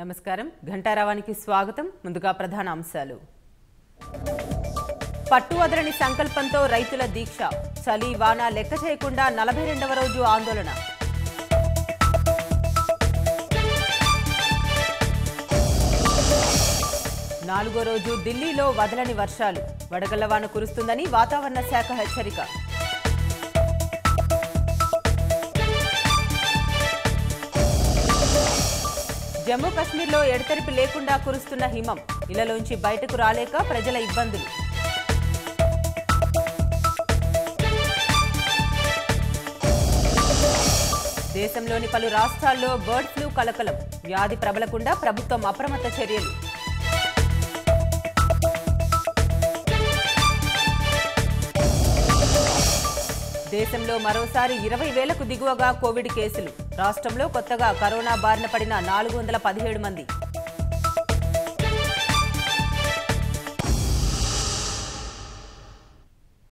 నమస్కారం ఘంటారావానికి స్వాగతం ముందుగా ప్రధాన అంశాలు పట్టు వదలని సంకల్పంతో రైతుల దీక్ష చలి వాన లెక్క చేయకుండా నలభై రెండవ రోజు ఆందోళన నాలుగో రోజు ఢిల్లీలో వదలని వర్షాలు వడగళ్ల వాన కురుస్తుందని వాతావరణ శాఖ హెచ్చరిక జమ్మూ కాశ్మీర్లో ఎడతెరిపి లేకుండా కురుస్తున్న హిమం ఇళ్లలోంచి బయటకు రాలేక ప్రజల ఇబ్బందులు దేశంలోని పలు రాష్ట్రాల్లో బర్డ్ ఫ్లూ కలకలం వ్యాధి ప్రబలకుండా ప్రభుత్వం అప్రమత్త చర్యలు దేశంలో మరోసారి ఇరవై వేలకు దిగువగా కోవిడ్ కేసులు రాష్ట్రంలో కొత్తగా కరోనా బారిన పడిన నాలుగు వందల పదిహేడు మంది